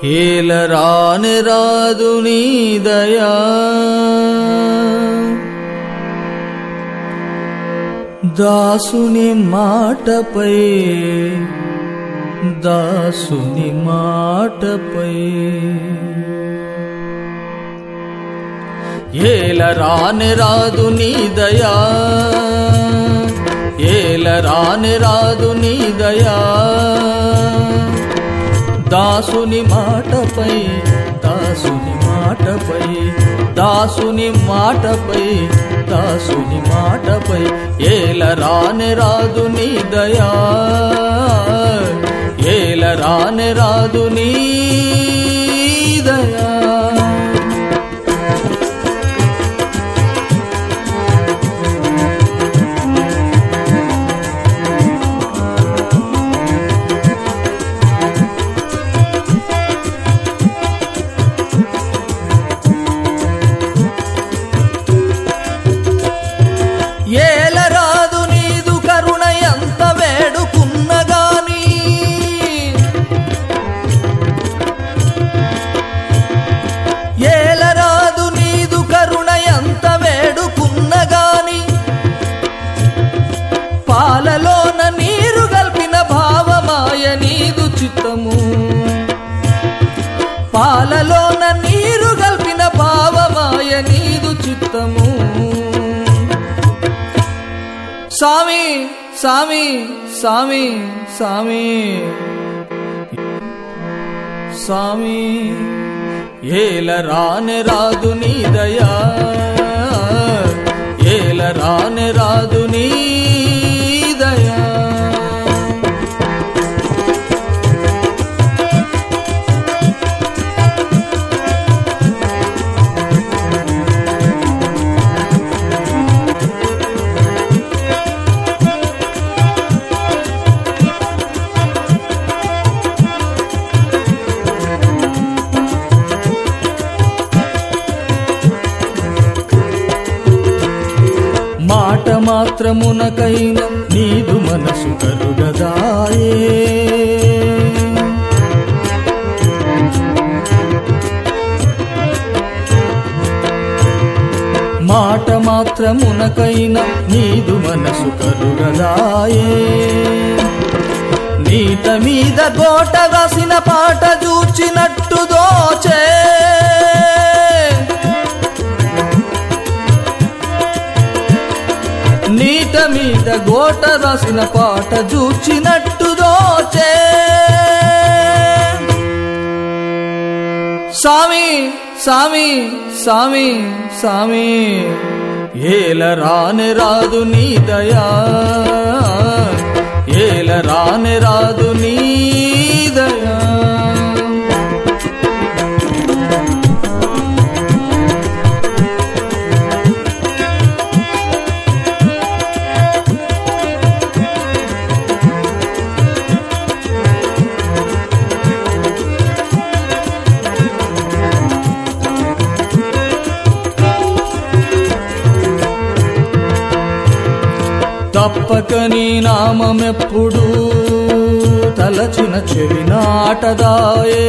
ఏలరాని రాదు నీ దయా దాసుని మాటపై దాసుని మాటపై ఏలరాని రాదు నీ దయా ఏలరాని రాదు నీ దయా దాసుని మాటపై దాసుని మాటపై దాసుని మాటపై దాసుని మాటపై ఏలరాని రాదు నీ దయా ఏలరాని రాదు నీ దయా ఏలరాదు నీదు కరుణ ఎంత వేడుకున్న గాని ఏలరాదు నీదు కరుణ ఎంత వేడుకున్న గాని పాలలోన నీరు గల్పిన భావమాయ నీదు చిత్తము పాలలోన నీరు గల్పిన భావమాయ నీదు చిత్తము స్వామి స్వామి స్వామి స్వామి స్వామి ఏల రాని రాదు నీ దయా ఏల రాని రాదు నీ దయా మాట మాత్రమునకైన నీదు మనసు కరుగదాయే మాట మాత్రమునకైన నీదు మనసు కరుగదాయే నీట మీద గోట రాసిన పాట చూచినట్టు దోచే నీట మీద గోట రాసిన పాట చూచినట్టు దోచే స్వామి స్వామి స్వామి స్వామి ఏల రాని రాదు నీ దయా ఏల రాని రాదు నీ దయా తప్పక నీ నామమెప్పుడు తలచిన చెవి నాటదాయే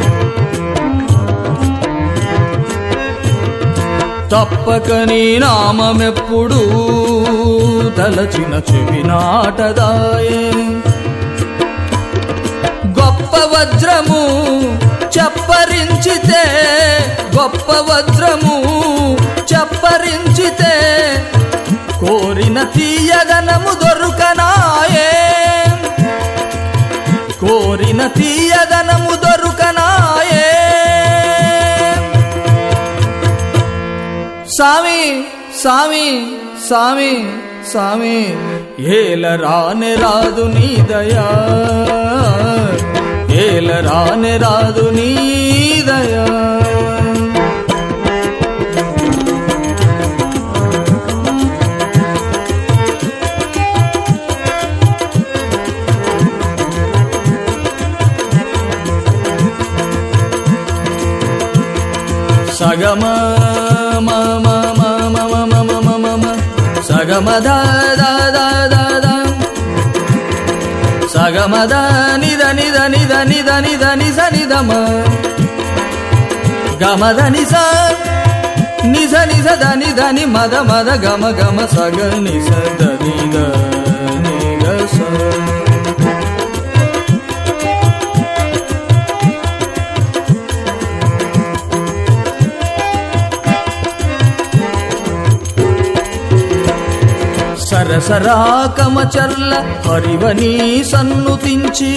తప్పక నీ నామమెప్పుడు తలచిన చెవి నాటదాయే గొప్ప వజ్రము చప్పరించితే గొప్ప వజ్రము చప్పరించితే కోరిన తీయదనము దొరుకనాయే కోరిన తీయదనము దొరుకనాయే స్వామి స్వామి స్వామి స్వామి ఏల రాని రాదు నీ దయా ఏల రాని రాదు నీ దయా సగమ మ మ మ మ మ మ మ మ మ మ సగమ ద ద ద ద ద సగమద నిద నిద నిద నిద నిద నిజ నిదమ గమద నిజ నిజ నిజ దని దని మద మద గమ గమ సగ నిజ దని ద నిగ స సరసరా కమచర్ల హరివని సన్నుతించి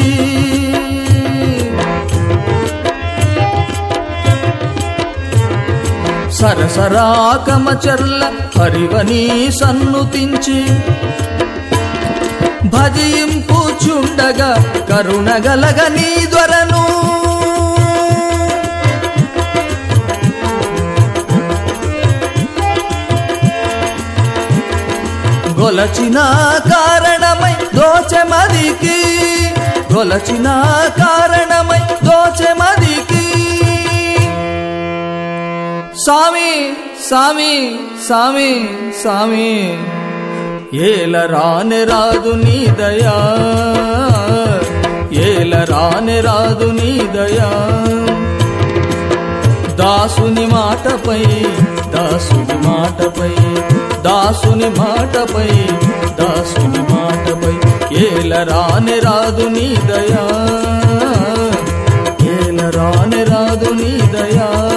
సరసరా కమచర్ల హరివని సన్నుతించి భజింపుచుండగా కరుణగలగ నీ ధ్వరను గొలచిన కారణమై దోచెమదికి గొలచిన కారణమై దోచెమదికి స్వామి స్వామి స్వామి స్వామి ఏల రాని రాదు నీ దయా ఏల రాని రాదు నీ దయా దాసుని మాటపై దాసుని మాటపై దాసుని మాటపై దాసుని మాటపై ఏల రాని రాదు నీ దయా ఏల రాని రాదు నీ దయా